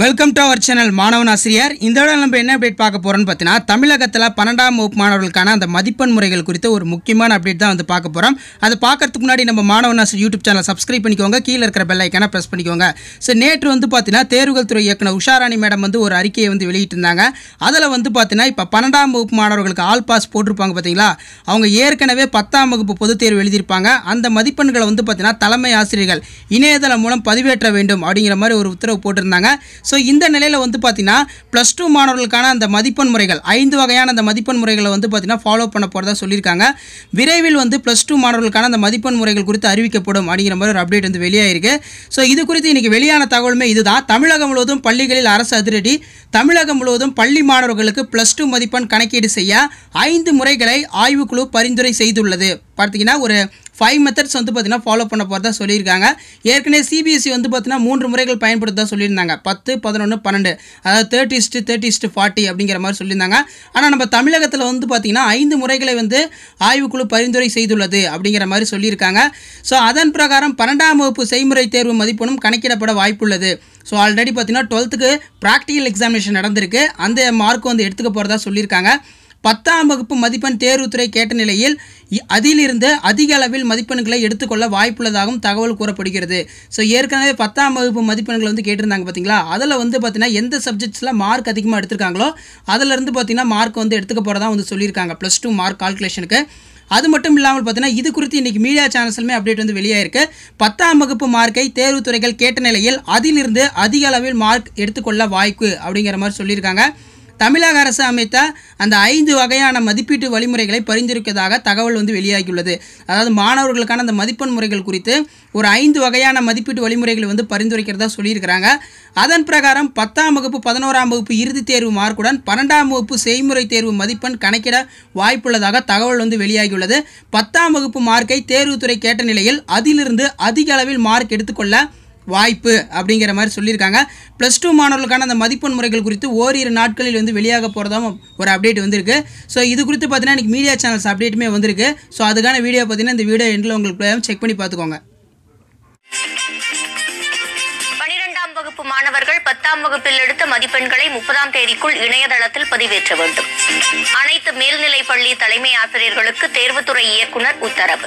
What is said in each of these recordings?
welcome to our channel மாணவன் ஆசிரியர் இந்த விட நம்ம என்ன அப்டேட் பார்க்க போறோம்னு பார்த்தீங்கன்னா தமிழகத்தில் பன்னெண்டாம் வகுப்பு மாணவர்களுக்கான அந்த மதிப்பெண் முறைகள் குறித்த ஒரு முக்கியமான அப்டேட் தான் வந்து பார்க்க போகிறோம் அதை பார்க்கறதுக்கு முன்னாடி நம்ம மாணவன் ஆசிரியர் யூடியூப் சேனல் சப்ஸ்கிரைப் பண்ணிக்கோங்க கீழே இருக்கிற பெல் ஐக்கான ப்ரெஸ் பண்ணிக்கோங்க ஸோ நேற்று வந்து பார்த்தீங்கன்னா தேர்வுகள் துறை இயக்குனர் உஷாராணி மேடம் வந்து ஒரு அறிக்கையை வந்து வெளியிட்டிருந்தாங்க அதில் வந்து பார்த்தீங்கன்னா இப்போ பன்னெண்டாம் வகுப்பு மாணவர்களுக்கு ஆல் பாஸ் போட்டிருப்பாங்க பார்த்தீங்களா அவங்க ஏற்கனவே பத்தாம் வகுப்பு பொதுத் தேர்வு எழுதியிருப்பாங்க அந்த மதிப்பெண்களை வந்து பார்த்தீங்கன்னா தலைமை ஆசிரியர்கள் இணையதளம் மூலம் பதிவேற்ற வேண்டும் அப்படிங்கிற மாதிரி ஒரு உத்தரவு போட்டிருந்தாங்க ஸோ இந்த நிலையில் வந்து பார்த்தீங்கன்னா ப்ளஸ் டூ மாணவர்களுக்கான அந்த மதிப்பெண் முறைகள் ஐந்து வகையான அந்த மதிப்பெண் முறைகளை வந்து பார்த்தீங்கன்னா ஃபாலோ பண்ண போகிறதா சொல்லியிருக்காங்க விரைவில் வந்து ப்ளஸ் டூ மாணவர்களுக்கான அந்த மதிப்பெண் முறைகள் குறித்து அறிவிக்கப்படும் அப்படிங்கிற மாதிரி ஒரு அப்டேட் வந்து வெளியாயிருக்கு ஸோ இது குறித்து இன்றைக்கி வெளியான தகவலுமே இதுதான் தமிழகம் முழுவதும் பள்ளிகளில் அரசு அதிரடி தமிழகம் முழுவதும் பள்ளி மாணவர்களுக்கு ப்ளஸ் டூ மதிப்பெண் கணக்கீடு செய்ய ஐந்து முறைகளை ஆய்வுக்குழு பரிந்துரை செய்துள்ளது பார்த்தீங்கன்னா ஒரு ஃபைவ் மெத்தட்ஸ் வந்து பார்த்தீங்கன்னா ஃபாலோ பண்ண போகிறதா சொல்லியிருக்காங்க ஏற்கனவே சிபிஎஸ்சி வந்து பார்த்தீங்கன்னா மூன்று முறைகள் பயன்படுத்தா சொல்லியிருந்தாங்க பத்து பதினொன்று பன்னெண்டு அதாவது thirty is to thirty is to forty அப்படிங்கிற மாதிரி சொல்லியிருந்தாங்க ஆனால் நம்ம தமிழகத்தில் வந்து பார்த்தீங்கன்னா ஐந்து முறைகளை வந்து ஆய்வுக்குழு பரிந்துரை செய்துள்ளது அப்படிங்கிற மாதிரி சொல்லியிருக்காங்க ஸோ அதன் பிரகாரம் பன்னெண்டாம் வகுப்பு செய்முறை தேர்வு மதிப்பெண்ணும் கணக்கிடப்பட வாய்ப்புள்ளது ஸோ ஆல்ரெடி பார்த்தீங்கன்னா டுவெல்த்துக்கு ப்ராக்டிக்கல் எக்ஸாமினேஷன் நடந்திருக்கு அந்த மார்க் வந்து எடுத்துக்க போகிறதா சொல்லியிருக்காங்க பத்தாம் வகுப்பு மதிப்பெண் தேர்வுத்துறை கேட்ட நிலையில் இ- அதிலிருந்து அதிக அளவில் மதிப்பெண்களை எடுத்துக்கொள்ள வாய்ப்புள்ளதாகவும் தகவல் கூறப்படுகிறது ஸோ ஏற்கனவே பத்தாம் வகுப்பு மதிப்பெண்கள் வந்து கேட்டிருந்தாங்க பார்த்தீங்களா அதில் வந்து பார்த்தீங்கன்னா எந்த சப்ஜெக்ட்ஸில் மார்க் அதிகமாக எடுத்திருக்காங்களோ அதிலிருந்து பார்த்தீங்கன்னா மார்க் வந்து எடுத்துக்க போகிறதா வந்து சொல்லியிருக்காங்க ப்ளஸ் டூ மார்க் கால்குலேஷனுக்கு அது மட்டும் இல்லாமல் பார்த்தீங்கன்னா இது குறித்து இன்றைக்கி மீடியா சேனல்ஸ்லுமே அப்டேட் வந்து வெளியாயிருக்கு பத்தாம் வகுப்பு மார்க்கை தேர்வுத்துறைகள் கேட்ட நிலையில் அதிலிருந்து அதிக அளவில் மார்க் எடுத்துக்கொள்ள வாய்ப்பு அப்படிங்கிற மாதிரி சொல்லியிருக்காங்க தமிழக அரசு அமைத்த அந்த ஐந்து வகையான மதிப்பீட்டு வழிமுறைகளை பரிந்துரைப்பதாக தகவல் வந்து வெளியாகியுள்ளது அதாவது மாணவர்களுக்கான அந்த மதிப்பெண் முறைகள் குறித்து ஒரு ஐந்து வகையான மதிப்பீட்டு வழிமுறைகளை வந்து பரிந்துரைக்கிறதா சொல்லியிருக்கிறாங்க அதன் பிரகாரம் பத்தாம் வகுப்பு பதினோராம் வகுப்பு இறுதித் தேர்வு மார்க்குடன் பன்னெண்டாம் வகுப்பு செய்முறை தேர்வு மதிப்பெண் கணக்கிட வாய்ப்புள்ளதாக தகவல் வந்து வெளியாகியுள்ளது பத்தாம் வகுப்பு மார்க்கை தேர்வுத்துறை கேட்ட நிலையில் அதிலிருந்து அதிக அளவில் மார்க் எடுத்துக்கொள்ள வாய்ப்பு அப்படிங்கிற மாதிரி சொல்லியிருக்காங்க ப்ளஸ் டூ மாணவர்களுக்கான அந்த மதிப்பெண் முறைகள் குறித்து ஓரிரு நாட்களில் வந்து வெளியாக போகிறதாவும் ஒரு அப்டேட் வந்திருக்கு ஸோ இது குறித்து பார்த்தீங்கன்னா எனக்கு மீடியா சேனல்ஸ் அப்டேட்டுமே வந்திருக்கு ஸோ அதுக்கான வீடியோ பார்த்தீங்கன்னா இந்த வீடியோ எண்டில் உங்களுக்கு செக் பண்ணி பார்த்துக்கோங்க பனிரெண்டாம் வகுப்பு மாணவர்கள் பத்தாம் வகுப்பில் எடுத்த மதிப்பெண்களை முப்பதாம் தேதிக்குள் இணையதளத்தில் பதிவேற்ற வேண்டும் அனைத்து மேல்நிலைப் பள்ளி தலைமை ஆசிரியர்களுக்கு தேர்வுத்துறை இயக்குனர் உத்தரவு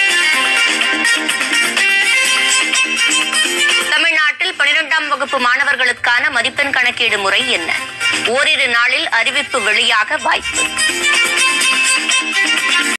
தமிழ்நாட்டில் பனிரெண்டாம் வகுப்பு மாணவர்களுக்கான மதிப்பெண் கணக்கீடு முறை என்ன ஓரிரு நாளில் அறிவிப்பு வெளியாக வாய்ப்பு